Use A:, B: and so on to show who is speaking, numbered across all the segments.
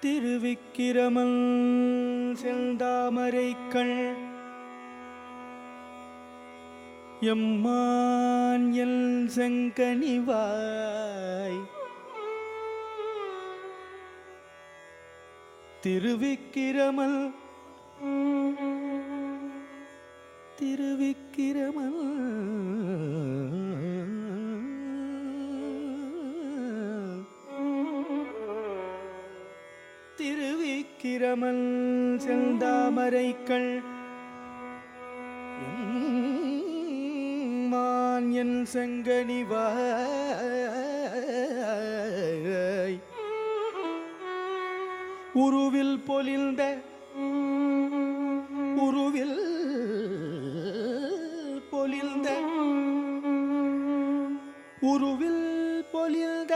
A: Thiruvikraman செந்தாமரைக்கள் எம்மான் L செங்கனிவாய் திருவிக்கிரமல் திருவிக்கிரமல் திருவிக்கிரமல் செந்தாமரைக்கள் மான் என் செங்கனிவாய் உருவில் பொலிந்த உருவில் பொலிந்த உருவில் பொலிந்த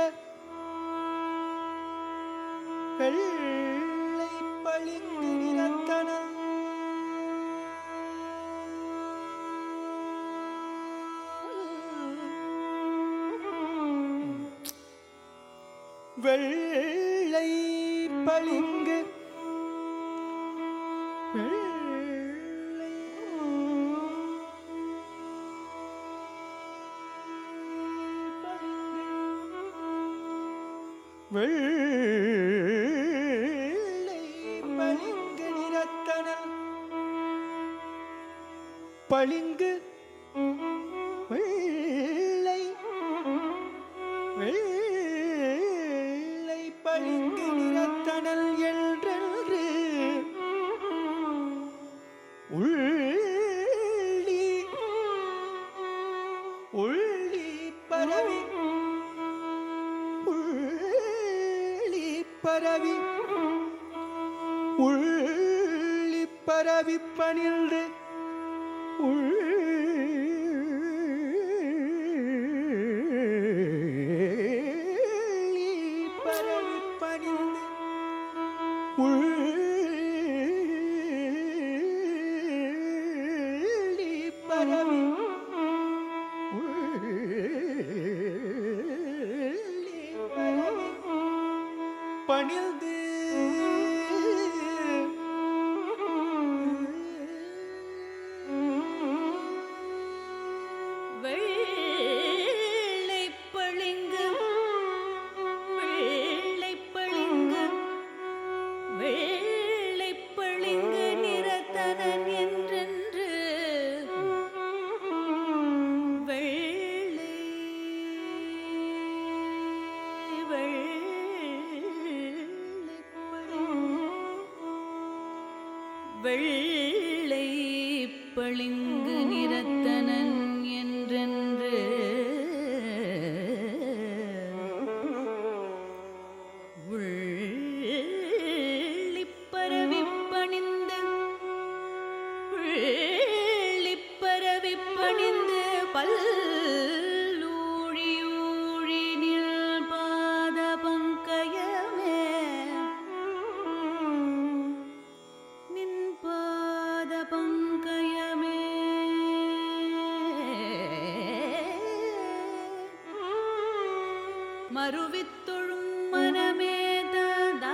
A: வெள்ளை பளிங்கு நிறத்தனம் வெள்ளை பளிங்கு வெள்ளை வெள்ளை பளிங்கு நிறத்தனல் பளிங்கு வெள்ளை வெள்ளை பளிங்கு நிறத்தனல் என்றென்று உள்ளி உள்ளி பரவி உள்ளி பரவி உள்ளி பரவி பணிந்து உள்ளி பரவி பணிந்து உள்ளி பரவி உள்ளி பரவி பணிந்து
B: வெள்ளைப் பளிங்கு வெள்ளைப் பளிங்கு வெள்ளைப் பளிங்கு நிறத்தனன் என்றென்று வெள்ளை வெள்ளைப் பளிங்கு வெள்ளை பளிங்கு நிறத்தனன் என்றென்று உள்ளிப் பரவிப் பணிந்து உள்ளிப் பரவிப் பணிந்து பல்லூழி ஊழி நில் பாத பங்கயமே நின் பாத பங்கயமே மறுவித்தொழும் மனமே ததா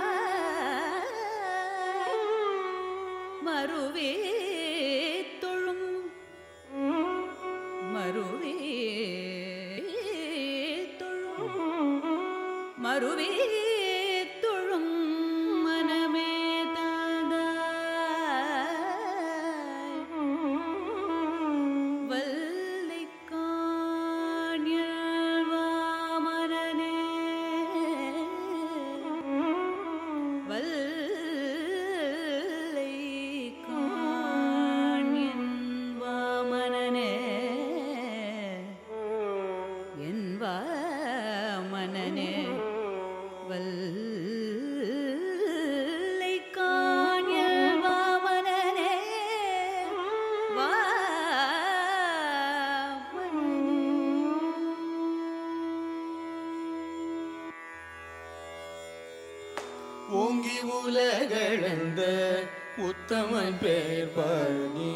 B: மறுவே தொழும் மறுவே தொழும் மறுவே தொழும் மனமே தாதாய் வல்லை காணில் வாமனனே வல்லை காணின் வாமனனே என் வாமனனே வல்லை காணில் வாமனனே வாமனனே
A: ஓங்கி உலகளந்த உத்தமன் பேர் பணி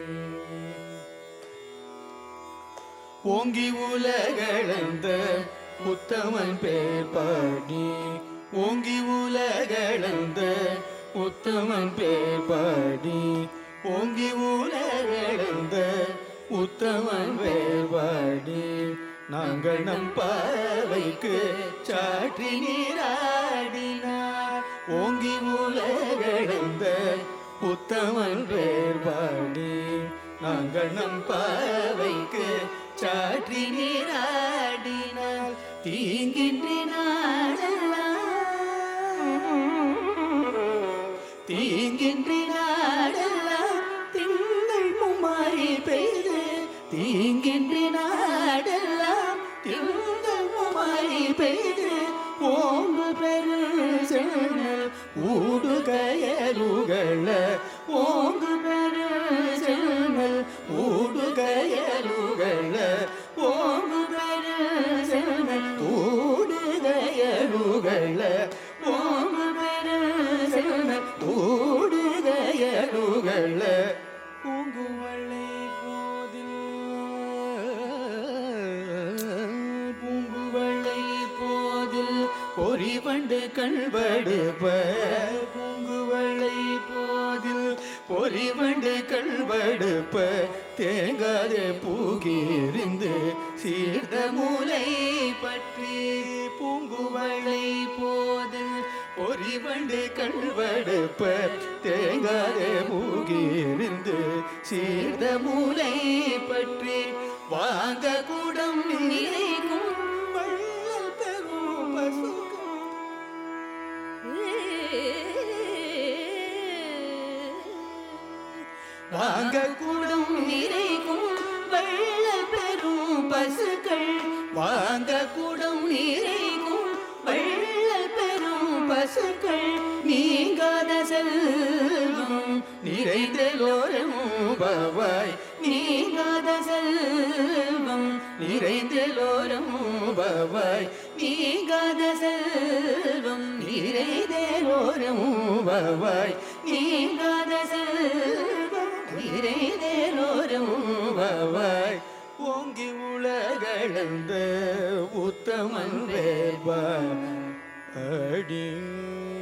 A: ஓங்கி உலகளந்த உத்தமன் பேர் பாடி ஓங்கி உலகளந்த உத்தமன் பேர் பாடி ஓங்கி உலகளந்த உத்தமன் பேர் பாடி நாங்கள் நம் பாவைக்கு சாற்றி நீராடினார் ஓங்கி உலகளந்த உத்தமன் பேர் பாடி நாங்கள் நம் பாவைக்கு சாற்றி நீராடினார் தீங்கின்றி நாடெல்லாம் தீங்கின்றி நாடெல்லாம் திங்கள் மும்மாறி பெய்து தீங்கின்றி நாடெல்லாம் திங்கள் மும்மாறி பெய்து ஓங்கு பெரு சென்னல் ஊடுகயலுகள ஓங்கு பெரு சென்னல் ஊடுகயலுகள ஓங்கு பெரு சென்னல் ஊடுகயலுகள ஓங்கு பெரு சென்னல் ஊடுகயலுகள பூங்குவளை போதில் பூங்குவளை போதில் பொறிவண்டு கண்படுப்ப பூங்குவளை போதில் பொறிவண்டு கண்படுப்ப தேங்காதே பூகிருந்து சீர்ந்த மூலை பற்றி பூங்குவளை போதில் பொறிவண்டு கண்படுப்ப தேங்காதே பூகிருந்து சீர்ந்த மூலை பற்றி வாங்க கூடம் நிறைக்கும் வள்ளல் பெரும் பசுக்கும் வாங்க கூடும் நிறைக்கும் வள்ளல் பெரும் பசுக்கள் வாங்க கூடும் நிறைக்கும் வள்ளல் பெரும் பசுக்கள் நீங்காத செல்வம் நிறைந்தலோரமும் பவாய் நீங்காத செல்வம் நிறைந்தலோரமும் பவாய் நீங்காத செல்வம் நிறைந்தலோரமும் பவாய் நீங்காத செல்வம் நிறைந்தலோரமும் பவாய் ஓங்கி உலகளந்த உத்தமன் வேபாடி